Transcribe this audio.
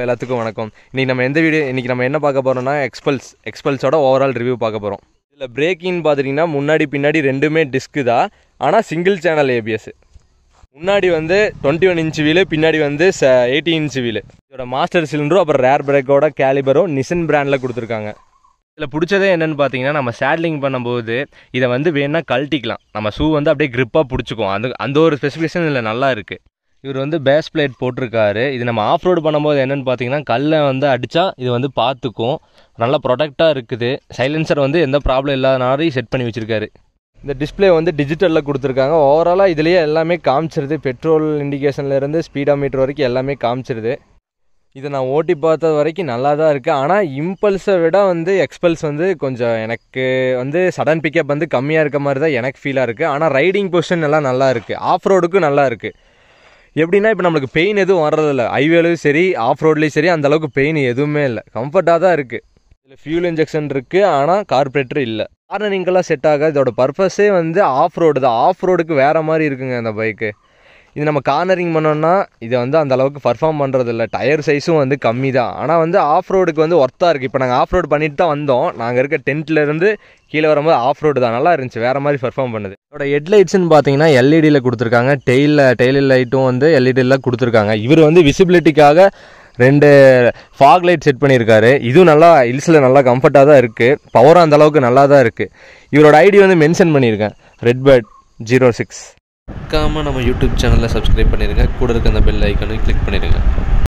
எல்லாத்துக்கும் வணக்கம் இன்றைக்கி நம்ம எந்த வீடியோ இன்றைக்கி நம்ம என்ன பார்க்க போகிறோம்னா எக்ஸ்பல்ஸ் எக்ஸ்பல்ஸோட ஓவரால் ரிவ்யூ பார்க்க போகிறோம் இதில் பிரேக்கின்னு பார்த்துட்டிங்கன்னா முன்னாடி பின்னாடி ரெண்டுமே டிஸ்க்கு தான் ஆனால் சிங்கிள் சேனல் ஏபிஎஸ் முன்னாடி வந்து டுவெண்ட்டி ஒன் இன்ச் வீலு பின்னாடி வந்து எயிட்டி இன்ச் வீலு இதோட மாஸ்டர் சிலிண்டரும் அப்புறம் ரேர் பிரேக்கோட கேலிபரும் நிசன் பிராண்டில் கொடுத்துருக்காங்க இதில் பிடிச்சதே என்னென்னு பார்த்தீங்கன்னா நம்ம சேட்லிங் பண்ணும்போது இதை வந்து வேணால் கழட்டிக்கலாம் நம்ம ஷூ வந்து அப்படியே grip-ஆ பிடிச்சிக்கும் அந்த அந்த ஒரு ஸ்பெசிஃபிகேஷன் இதில் நல்லா இருக்குது இவர் வந்து பேஸ் பிளேட் போட்டிருக்காரு இது நம்ம ஆஃப் ரோடு பண்ணும்போது என்னென்னு பார்த்தீங்கன்னா கல்லை வந்து அடித்தா இது வந்து பார்த்துக்கும் நல்லா ப்ரொடெக்டாக இருக்குது சைலன்சர் வந்து எந்த ப்ராப்ளம் இல்லாத மாதிரி செட் பண்ணி வச்சுருக்காரு இந்த டிஸ்ப்ளே வந்து டிஜிட்டலில் கொடுத்துருக்காங்க ஓவராலாக இதுலேயே எல்லாமே காமிச்சிருது பெட்ரோல் இண்டிகேஷன்லேருந்து ஸ்பீடா மீட்டர் வரைக்கும் எல்லாமே காமிச்சிருது இதை நான் ஓட்டி பார்த்தது வரைக்கும் நல்லா தான் இருக்குது ஆனால் இம்பல்ஸை விட வந்து எக்ஸ்பல்ஸ் வந்து கொஞ்சம் எனக்கு வந்து சடன் பிக்கப் வந்து கம்மியாக இருக்க மாதிரி தான் எனக்கு ஃபீலாக இருக்குது ஆனால் ரைடிங் பொசிஷன் எல்லாம் நல்லா இருக்குது ஆஃப் ரோடுக்கும் நல்லா இருக்குது எப்படின்னா இப்போ நம்மளுக்கு பெயின் எதுவும் வர்றதில்ல ஹைவேலையும் சரி ஆஃப் ரோட்லேயும் சரி அந்த அளவுக்கு பெயின் எதுவுமே இல்லை கம்ஃபர்ட்டாக தான் இருக்குது இதில் ஃபியூல் இன்ஜெக்ஷன் இருக்குது ஆனால் கார்பரேட்டர் இல்லை கார்னரிங்கெல்லாம் செட் ஆகாது இதோட பர்பஸே வந்து ஆஃப் ரோடு தான் ஆஃப் ரோடுக்கு வேறு மாதிரி இருக்குங்க அந்த பைக்கு இது நம்ம கார்னரிங் பண்ணோம்னா இதை வந்து அந்த அளவுக்கு பர்ஃபார்ம் பண்ணுறது இல்லை டயர் சைஸும் வந்து கம்மி தான் ஆனால் வந்து ஆஃப் ரோடுக்கு வந்து ஒர்த்தாக இருக்குது இப்போ நாங்கள் ஆஃப் ரோடு பண்ணிட்டு தான் வந்தோம் நாங்கள் இருக்க டென்ட்லேருந்து கீழே வரும்போது ஆஃப் ரோடு தான் நல்லா இருந்துச்சு வேறு மாதிரி பர்ஃபார்ம் பண்ணுது இதோட ஹெட்லைட்ஸ்னு பார்த்தீங்கன்னா எல்இடியில் கொடுத்துருக்காங்க டெய்லில் டெய்லி லைட்டும் வந்து எல்இடியில் கொடுத்துருக்காங்க இவர் வந்து விசிபிலிட்டிக்காக ரெண்டு ஃபாக் லைட் செட் பண்ணியிருக்காரு இதுவும் நல்லா ஹில்ஸில் நல்லா கம்ஃபர்ட்டாக தான் இருக்குது பவரும் அந்த அளவுக்கு நல்லா தான் இருக்குது இவரோட ஐடி வந்து மென்ஷன் பண்ணியிருக்கேன் ரெட் பேர்ட் ஜீரோ சிக்ஸ் மறக்காமல் நம்ம யூடியூப் சேனலை சப்ஸ்கிரைப் பண்ணிடுங்க கூட இருக்க அந்த பெல் ஐக்கனையும் கிளிக் பண்ணிடுங்க